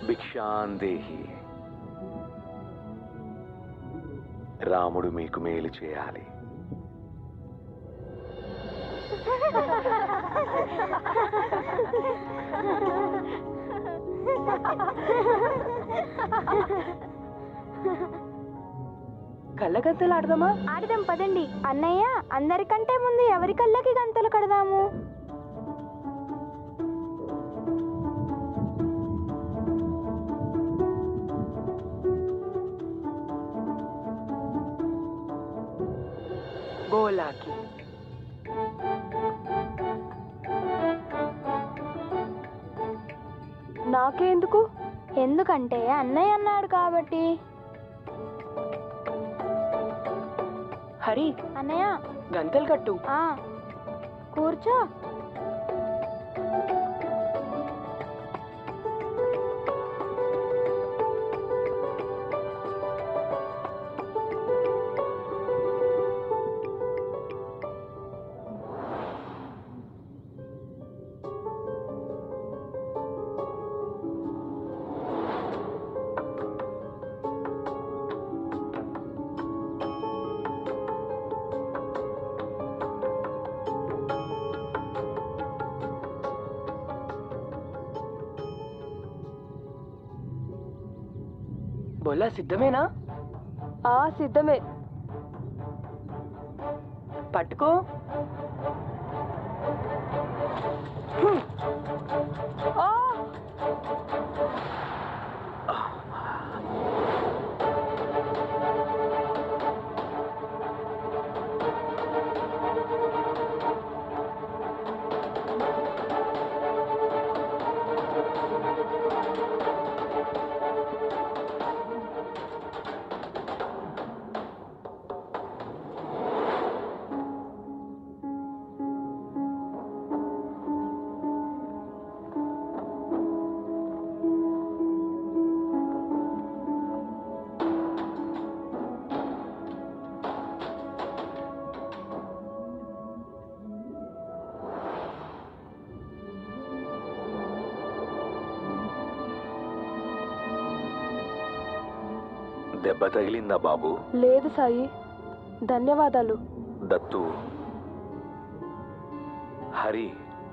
భిక్షాందేహి రాముడు మీకు మేలు చేయాలి కళ్ళగంతలు ఆడదామా ఆడదాం పదండి అన్నయ్య అందరికంటే ముందు ఎవరి కళ్ళకి గంతలు కడదాము బోలాకి నాకెందుకు ఎందుకంటే అన్నయ్య అన్నాడు కాబట్టి హరి అన్నయ్య గంతలు కట్టు ఆ కూర్చో బోలా సిద్ధమేనా ఆ సిద్ధమే పట్టుకో దెబ్బ తగిలిందా బాబు లేదు సాయి ధన్యవాదాలు దత్తు హరి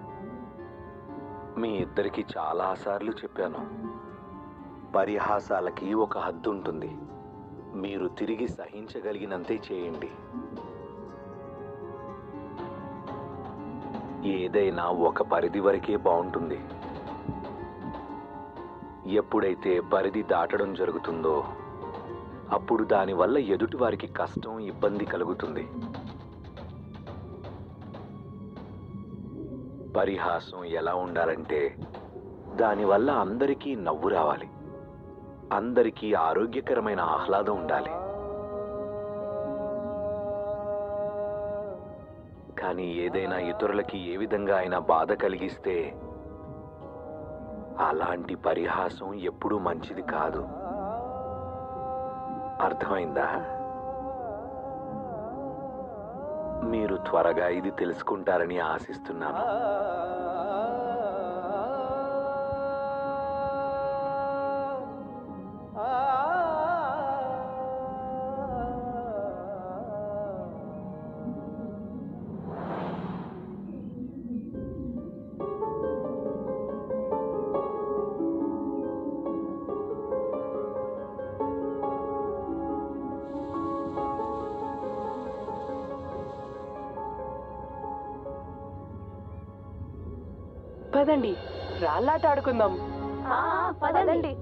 మీ ఇద్దరికి చాలాసార్లు చెప్పాను పరిహాసాలకి ఒక హద్దు ఉంటుంది మీరు తిరిగి సహించగలిగినంతే చేయండి ఏదైనా ఒక పరిధి వరకే బాగుంటుంది ఎప్పుడైతే పరిధి దాటడం జరుగుతుందో అప్పుడు దానివల్ల ఎదుటి వారికి కష్టం ఇబ్బంది కలుగుతుంది పరిహాసం ఎలా ఉండాలంటే దానివల్ల అందరికీ నవ్వు రావాలి అందరికీ ఆరోగ్యకరమైన ఆహ్లాదం ఉండాలి కానీ ఏదైనా ఇతరులకి ఏ విధంగా అయినా బాధ కలిగిస్తే అలాంటి పరిహాసం ఎప్పుడూ మంచిది కాదు అర్థమైందా మీరు త్వరగా ఇది తెలుసుకుంటారని ఆశిస్తున్నాను పదండి రాళ్ళాట ఆడుకుందాం పదండి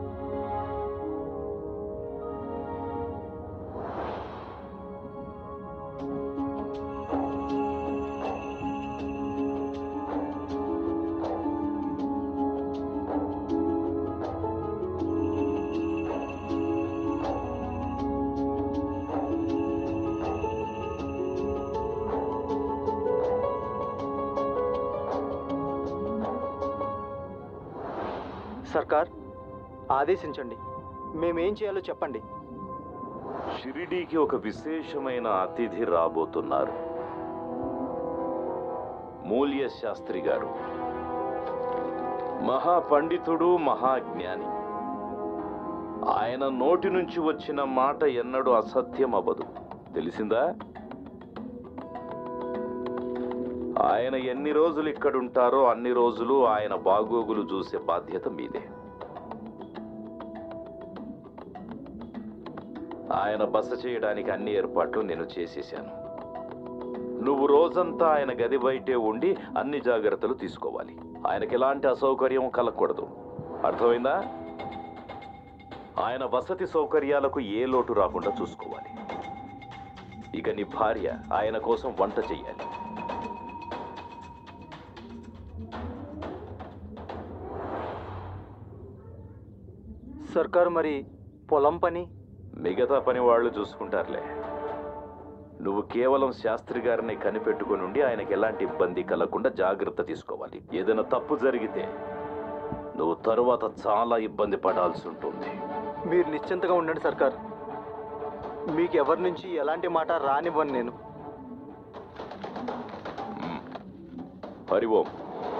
సర్కార్ ఆదేశించండి మేమేం చేయాలో చెప్పండి షిరిడీకి ఒక విశేషమైన అతిథి రాబోతున్నారు మూల్య శాస్త్రి గారు మహాపండితుడు మహాజ్ఞాని ఆయన నోటి నుంచి వచ్చిన మాట ఎన్నడూ అసత్యం అవ్వదు తెలిసిందా ఆయన ఎన్ని రోజులు ఇక్కడుంటారో అన్ని రోజులు ఆయన బాగోగులు చూసే బాధ్యత మీదే ఆయన బస చేయడానికి అన్ని ఏర్పాట్లు నేను చేసేశాను నువ్వు రోజంతా ఆయన గది బయటే ఉండి అన్ని జాగ్రత్తలు తీసుకోవాలి ఆయనకి ఎలాంటి అసౌకర్యం కలగకూడదు అర్థమైందా ఆయన వసతి సౌకర్యాలకు ఏ లోటు రాకుండా చూసుకోవాలి ఇక నీ భార్య ఆయన కోసం వంట చెయ్యాలి సర్కార్ మరి పొలం పని మిగతా పని వాళ్ళు చూసుకుంటారులే నువ్వు కేవలం శాస్త్రి గారిని కనిపెట్టుకుని ఉండి ఆయనకి ఎలాంటి ఇబ్బంది కలగకుండా జాగ్రత్త తీసుకోవాలి ఏదైనా తప్పు జరిగితే నువ్వు తరువాత చాలా ఇబ్బంది పడాల్సి ఉంటుంది మీరు నిశ్చింతగా ఉండండి సర్కార్ మీకు ఎవరి నుంచి ఎలాంటి మాట రానివ్వను నేను హరి ఓం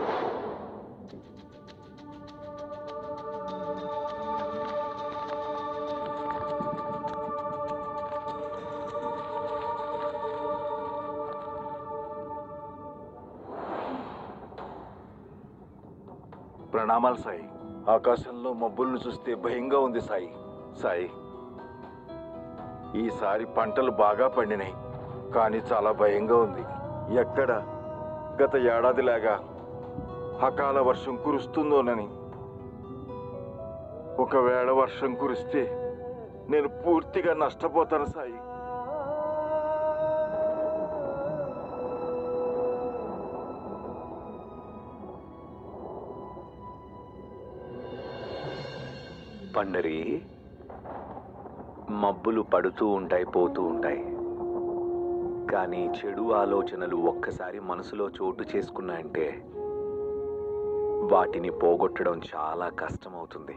ప్రణామాలు సాయి ఆకాశంలో మబ్బులను చూస్తే భయంగా ఉంది సాయి సాయి ఈసారి పంటలు బాగా పండినాయి కానీ చాలా భయంగా ఉంది ఎక్కడ గత ఏడాదిలాగా అకాల వర్షం కురుస్తుందోనని ఒకవేళ వర్షం కురిస్తే నేను పూర్తిగా నష్టపోతాను సాయి పండరి మబ్బులు పడుతూ ఉంటాయి పోతూ ఉంటాయి కానీ చెడు ఆలోచనలు ఒక్కసారి మనసులో చోటు చేసుకున్నాయంటే వాటిని పోగొట్టడం చాలా కష్టమవుతుంది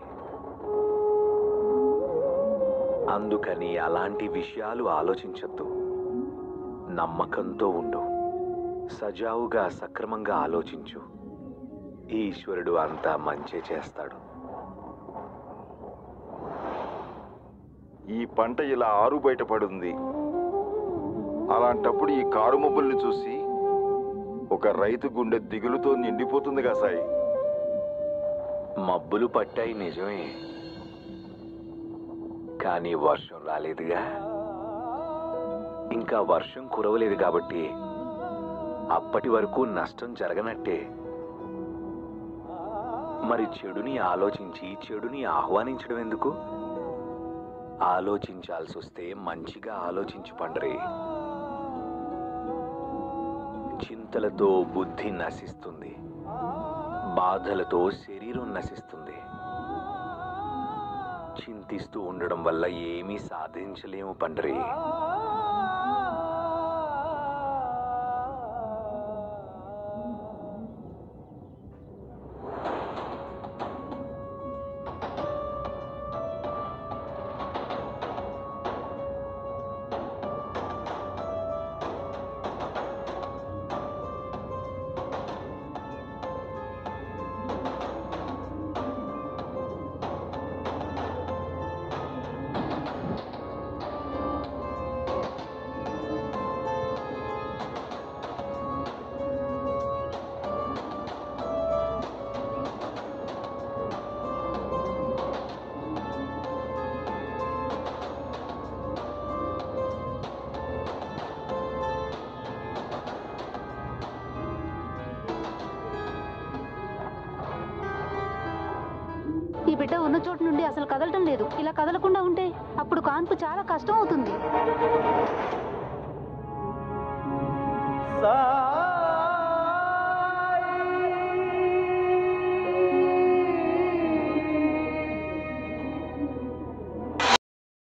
అందుకని అలాంటి విషయాలు ఆలోచించొద్దు నమ్మకంతో ఉండు సజావుగా సక్రమంగా ఆలోచించు ఈశ్వరుడు అంతా మంచే చేస్తాడు ఈ పంట ఇలా ఆరు బయటపడింది అలాంటప్పుడు ఈ కారు మబ్బుల్ని చూసి ఒక రైతు గుండె దిగులుతో నిండిపోతుందిగా సాయి మబ్బులు పట్టాయి నిజమే కానీ వర్షం రాలేదుగా ఇంకా వర్షం కురవలేదు కాబట్టి అప్పటి వరకు నష్టం జరగనట్టే మరి చెడుని ఆలోచించి చెడుని ఆహ్వానించడం ఎందుకు ఆలోచించాల్సి వస్తే మంచిగా ఆలోచించు పండరే చింతలతో బుద్ధి నశిస్తుంది బాధలతో శరీరం నశిస్తుంది చింతిస్తూ ఉండడం వల్ల ఏమీ సాధించలేము పండరి ఈ బిడ్డ ఉన్న చోటు నుండి అసలు కదలటం లేదు ఇలా కదలకుండా ఉంటే అప్పుడు కాన్పు చాలా కష్టం అవుతుంది సా